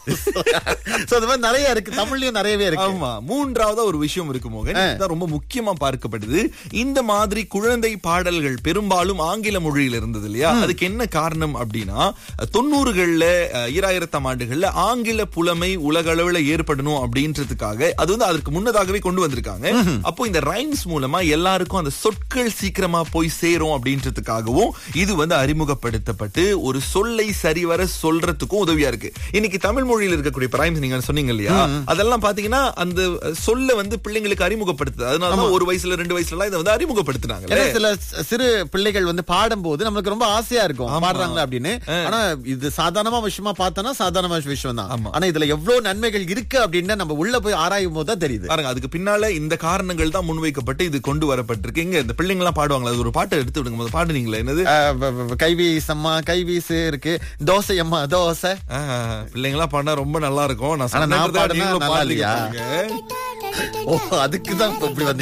So, அது மாதிரி நிறைய இருக்கு தமிழ்லயும் நிறையவே இருக்கு ஆமா மூன்றாவதா ஒரு விஷயம் இருக்கு மோகன் இதுதான் ரொம்ப முக்கியமா பார்க்கப்படுது இந்த மாதிரி குழந்தை பாடல்கள் பெரும்பாலும் ஆங்கில மொழியில இருந்தது இல்லையா அதுக்கு என்ன காரணம் அப்படின்னா தொண்ணூறுகள்ல அஹ், ஈராயிரத்தாம் ஆண்டுகள்ல ஆங்கில புலமை உலக அளவுல ஏற்படணும் அப்படின்றதுக்காக அது வந்து அதற்கு முன்னதாகவே கொண்டு வந்திருக்காங்க அப்போ இந்த ரைம்ஸ் மூலமா எல்லாருக்கும் அந்த சொற்கள் சீக்கிரமா போய் சேரும் அப்படின்றதுக்காகவும் இது வந்து அறிமுகப்படுத்தப்பட்டு ஒரு சொல்லை சரிவர சொல்றதுக்கும் உதவியா இருக்கு இன்னைக்கு தமிழ் மொழியில் இருக்கக்கூடிய ரைம்ஸ் நீங்க சொன்னீங்க இல்லையா அதெல்லாம் பாத்தீங்கன்னா அந்த சொல்ல வந்து பிள்ளைங்களுக்கு அறிமுகப்படுத்துது அதனாலதான் ஒரு வயசுல ரெண்டு வயசுல எல்லாம் இதை வந்து அறிமுகப்படுத்தினாங்க ஏன்னா சில சி- சிறு பிள்ளைகள் வந்து பாடும்போது நம்மளுக்கு ரொம்ப ஆசையா இருக்கும் பாடுறாங்களா அப்படின்னு ஆனா இது சாதாரணமா விஷயமா பார்த்தோம்னா சாதாரண விஷயம் தான் ஆனா இதுல எவ்வளவு நன்மைகள் இருக்கு அப்படின்னு நம்ம உள்ள போய் ஆராயும் போது தான் தெரியுது பாருங்க அதுக்கு பின்னால இந்த காரணங்கள் தான் முன்வைக்கப்பட்டு இது கொண்டு வரப்பட்டிருக்கு இங்க இந்த பிள்ளைங்க எல்லாம் பாடுவாங்களா அது ஒரு பாட்டை எடுத்து விடுங்க முதல்ல பாடுனீங்களா என்னது அஹ் வ- வ- கைவீசம்மா கைவீசு இருக்கு தோசை அம்மா தோசை ஆஹ், பிள்ளைங்களா பாடினா ரொம்ப நல்லா இருக்கும் நான் ஆனா நான் சொன்னதை பாடுனா நீங்களும் நல்லா பாடுறீங்க இல்லையா? பாருங்க. ஓ அதுக்கு தான் இப்படி வந்து